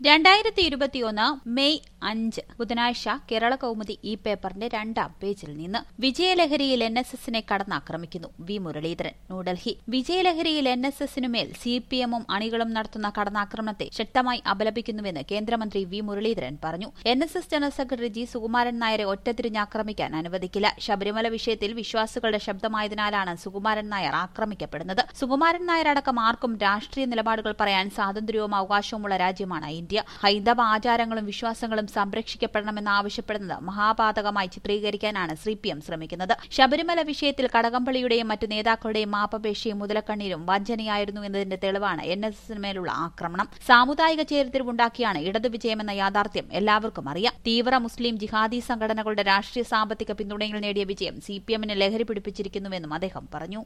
രണ്ടായിരത്തി ഇരുപത്തിയൊന്ന് മെയ് അഞ്ച് ബുധനാഴ്ച കേരള കൗമുദി ഈ പേപ്പറിന്റെ രണ്ടാം പേജിൽ നിന്ന് വിജയലഹരിയിൽ എൻ എസ് എസിനെ കടന്നാക്രമിക്കുന്നു വി മുരളീധരൻ ന്യൂഡൽഹി വിജയലഹരിയിൽ എൻ എസ് എസിനുമേൽ സി പി എമ്മും അണികളും നടത്തുന്ന കടന്നാക്രമണത്തെ ശക്തമായി അപലപിക്കുന്നുവെന്ന് കേന്ദ്രമന്ത്രി വി മുരളീധരൻ പറഞ്ഞു N S S general secretary G Sukumaran നായരെ ഒറ്റത്തിരിഞ്ഞാക്രമിക്കാൻ അനുവദിക്കില്ല ശബരിമല വിഷയത്തിൽ വിശ്വാസികളുടെ ശബ്ദമായതിനാലാണ് സുകുമാരൻ നായർ ആക്രമിക്കപ്പെടുന്നത് സുകുമാരൻ നായർ അടക്കം ആർക്കും രാഷ്ട്രീയ നിലപാടുകൾ പറയാൻ സ്വാതന്ത്ര്യവും അവകാശവുമുള്ള രാജ്യമാണ് ഇന്ത്യ ഹൈന്ദവ ആചാരങ്ങളും വിശ്വാസങ്ങളും സംരക്ഷിക്കപ്പെടണമെന്ന് ആവശ്യപ്പെടുന്നത് മഹാപാതകമായി ചിത്രീകരിക്കാനാണ് സി പി എം ശ്രമിക്കുന്നത് ശബരിമല വിഷയത്തിൽ കടകംപള്ളിയുടെയും മറ്റു നേതാക്കളുടെയും മാപ്പപേക്ഷയും മുതലക്കണ്ണീരും വഞ്ചനയായിരുന്നു എന്നതിന്റെ തെളിവാണ് എൻ എസ് എസിനുമേലുള്ള ആക്രമണം സാമുദായിക ചേരിതിരിവുണ്ടാക്കിയാണ് ഇടതു വിജയമെന്ന യാഥാർത്ഥ്യം എല്ലാവർക്കും അറിയാം തീവ്ര മുസ്ലിം ജിഹാദി സംഘടനകളുടെ രാഷ്ട്രീയ സാമ്പത്തിക പിന്തുണയിൽ നേടിയ വിജയം സി പി എമ്മിനെ ലഹരി പിടിപ്പിച്ചിരിക്കുന്നുവെന്നും അദ്ദേഹം പറഞ്ഞു